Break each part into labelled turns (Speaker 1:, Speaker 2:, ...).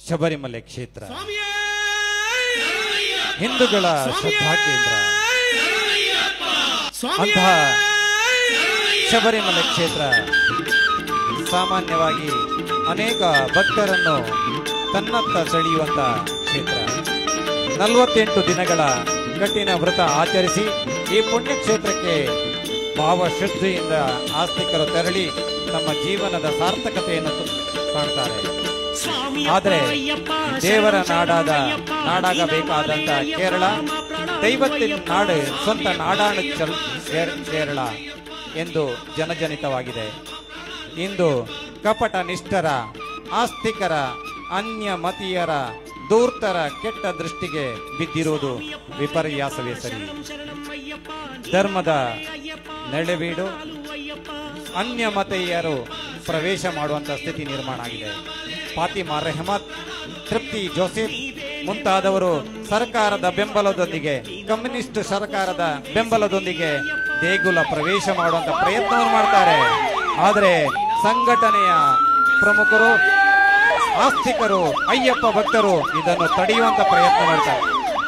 Speaker 1: ಶಬರಿಮಲೆ ಕ್ಷೇತ್ರ ಹಿಂದೂಗಳ ಶ್ರದ್ಧಾ ಕೇಂದ್ರ ಅಂತಹ ಶಬರಿಮಲೆ ಕ್ಷೇತ್ರ ಸಾಮಾನ್ಯವಾಗಿ ಅನೇಕ ಭಕ್ತರನ್ನು ತನ್ನತ್ತ ಸೆಳೆಯುವಂತ ಕ್ಷೇತ್ರ ನಲವತ್ತೆಂಟು ದಿನಗಳ ಕಠಿಣ ವ್ರತ ಆಚರಿಸಿ ಈ ಪುಣ್ಯ ಕ್ಷೇತ್ರಕ್ಕೆ ಭಾವಶುದ್ಧಿಯಿಂದ ಆಸ್ತಿಕರು ತೆರಳಿ ತಮ್ಮ ಜೀವನದ ಸಾರ್ಥಕತೆಯನ್ನು ತು- ಕಾಣ್ತಾರೆ ಆದರೆ ದೇವರ ನಾಡಾದ ನಾಡಾಗಬೇಕಾದಂತ ಕೇರಳ ದೈವತ್ತಿನ ನಾಡು ಸ್ವಂತ ನಾಡಾಣು ಚಲ್ ಕೇರ್- ಕೇರಳ ಎಂದು ಜನಜನಿತವಾಗಿದೆ ಇಂದು ಕಪಟ ನಿಷ್ಠರ ಆಸ್ತಿಕರ ಅನ್ಯ ಮತೀಯರ ದೂರ್ತರ ಕೆಟ್ಟ ದೃಷ್ಟಿಗೆ ಬಿದ್ದಿರುವುದು ವಿಪರ್ಯಾಸವೇ ಸರಿ ಧರ್ಮದ ನೆಳೆವೀಡು ಅನ್ಯ ಮತೀಯರು ಪ್ರವೇಶ ಮಾಡುವಂತ ಸ್ಥಿತಿ ನಿರ್ಮಾಣ ಆಗಿದೆ ಫಾತಿಮಾ ರೆಹಮತ್ ತೃಪ್ತಿ ಜೋಸೆಫ್ ಮುಂತಾದವರು ಸರ್ಕಾರದ ಬೆಂಬಲದೊಂದಿಗೆ ಕಮ್ಯುನಿಸ್ಟ್ ಸರ್ಕಾರದ ಬೆಂಬಲದೊಂದಿಗೆ ದೇಗುಲ ಪ್ರವೇಶ ಮಾಡುವಂತ ಪ್ರಯತ್ನವನ್ನು ಮಾಡ್ತಾರೆ ಆದರೆ ಸಂಘಟನೆಯ ಪ್ರಮುಖರು ಆಸ್ತಿಕರು ಅಯ್ಯಪ್ಪ ಭಕ್ತರು ಇದನ್ನು ತಡೆಯುವಂತ ಪ್ರಯತ್ನ ಮಾಡ್ತಾರೆ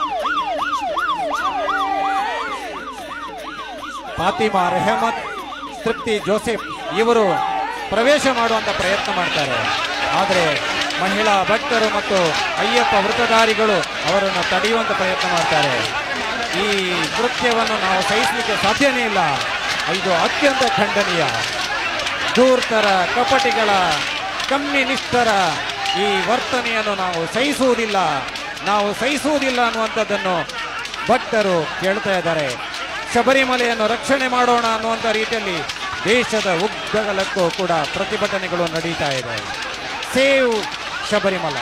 Speaker 1: ಫಾತಿಮಾ ರೆಹಮತ್ ತೃಪ್ತಿ ಜೋಸೆಫ್ ಇವರು ಪ್ರವೇಶ ಮಾಡುವಂತ ಪ್ರಯತ್ನ ಮಾಡ್ತಾರೆ ಆದರೆ ಮಹಿಳಾ ಭಕ್ತರು ಮತ್ತು ಅಯ್ಯಪ್ಪ ವೃತ್ತಧಾರಿಗಳು ಅವರನ್ನು ತಡೆಯುವಂತ ಪ್ರಯತ್ನ ಮಾಡ್ತಾರೆ ಈ ಕೃತ್ಯವನ್ನು ನಾವು ಸಹಿಸಲಿಕ್ಕೆ ಸಾಧ್ಯನೇ ಇಲ್ಲ ಇದು ಅತ್ಯಂತ ಖಂಡನೀಯ ಧೂರ್ತರ ಕಪಟಿಗಳ ಕಮ್ಯುನಿಸ್ಟರ ಈ ವರ್ತನೆಯನ್ನು ನಾವು ಸಹಿಸುವುದಿಲ್ಲ ನಾವು ಸಹಿಸುವುದಿಲ್ಲ ಅನ್ನುವಂಥದ್ದನ್ನು ಭಕ್ತರು ಕೇಳ್ತಾ ಇದ್ದಾರೆ ಶಬರಿಮಲೆಯನ್ನು ರಕ್ಷಣೆ ಮಾಡೋಣ ಅನ್ನುವಂಥ ರೀತಿಯಲ್ಲಿ ದೇಶದ ಉದ್ದಗಲಕ್ಕೂ ಕೂಡ ಪ್ರತಿಭಟನೆಗಳು ನಡೀತಾ ಇದೆ ಸೇವ್ ಶಬರಿಮಲ